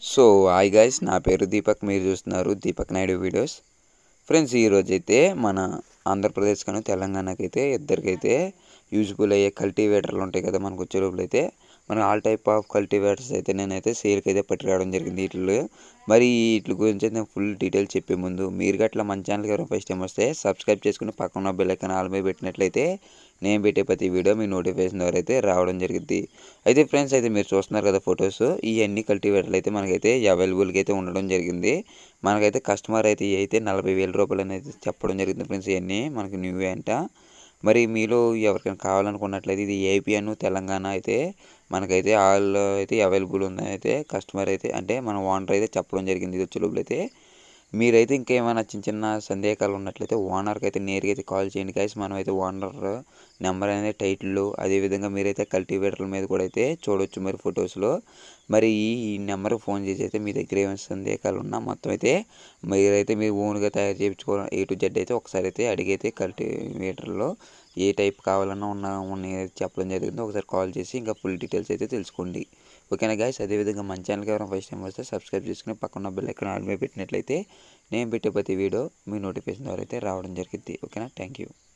so hi guys నా పేరు దీపక్ మీరు చూస్తున్నారు దీపక్ నాయుడు వీడియోస్ ఫ్రెండ్స్ ఈరోజు అయితే మన ఆంధ్రప్రదేశ్ కానీ తెలంగాణకి అయితే ఇద్దరికైతే యూజ్ఫుల్ అయ్యే కల్టివేటర్లు ఉంటాయి కదా మనకు వచ్చే లోపల అయితే మన ఆల్ టైప్ ఆఫ్ కల్టివేటర్స్ అయితే నేనైతే సేల్కి అయితే పట్టుకురావడం జరిగింది వీటిలో మరి వీటి గురించి అయితే నేను ఫుల్ డీటెయిల్స్ చెప్పే ముందు మీరు గట్లా మన ఛానల్కి ఎవరైనా ఫస్ట్ టైం వస్తే సబ్స్క్రైబ్ చేసుకుని పక్కన ఉన్న బెల్ ఐకాన్ ఆల్ మీద పెట్టినట్లయితే నేను పెట్టే ప్రతి వీడియో మీ నోటిఫికేషన్ ద్వారా అయితే రావడం జరిగింది అయితే ఫ్రెండ్స్ అయితే మీరు చూస్తున్నారు కదా ఫొటోస్ ఈ అన్ని కల్టివేటర్లు అయితే మనకైతే అవైలబుల్గా అయితే ఉండడం జరిగింది మనకైతే కస్టమర్ అయితే ఇవి అయితే నలభై వేల రూపాయలు అనేది చెప్పడం జరిగింది ఫ్రెండ్స్ ఇవన్నీ మనకి న్యూ అంట మరి మీలో ఎవరికైనా కావాలనుకున్నట్లయితే ఇది ఏపీ అను తెలంగాణ అయితే మనకైతే ఆల్ అయితే అవైలబుల్ ఉంది అయితే కస్టమర్ అయితే అంటే మన ఓనర్ అయితే చెప్పడం జరిగింది ఇది వచ్చే లోపల అయితే మీరైతే ఇంకేమైనా చిన్న చిన్న సందేహాలు ఉన్నట్లయితే ఓనర్కి అయితే నేరుగా అయితే కాల్ చేయండి గైస్ మనం అయితే ఓనర్ నెంబర్ అనేది టైటిల్ అదేవిధంగా మీరైతే కల్టివేటర్ల మీద కూడా అయితే చూడొచ్చు మరి ఫొటోస్లో మరి ఈ నెంబర్కి ఫోన్ చేసి అయితే మీ దగ్గర ఏమైనా సందేహాలు ఉన్నా మొత్తం అయితే మీరైతే మీరు ఓన్గా తయారు చేయించుకోవడం ఏ టు జెడ్ అయితే ఒకసారి అయితే అడిగైతే కల్టివేటర్లో ఏ టైప్ కావాలన్నా ఉన్న ఉన్నాయి చెప్పడం జరిగింది ఒకసారి కాల్ చేసి ఇంకా ఫుల్ డీటెయిల్స్ అయితే తెలుసుకోండి ఓకేనా గైస్ అదేవిధంగా మన ఛానల్కి ఎవరైనా ఫస్ట్ టైం వస్తే సబ్స్క్రైబ్ చేసుకుని పక్కన బెల్ ఐకాన్ ఆల్ మీద పెట్టినట్లయితే నేను పెట్టే ప్రతి వీడియో మీ నోటిఫికేషన్ ద్వారా అయితే రావడం జరిగింది ఓకేనా థ్యాంక్ యూ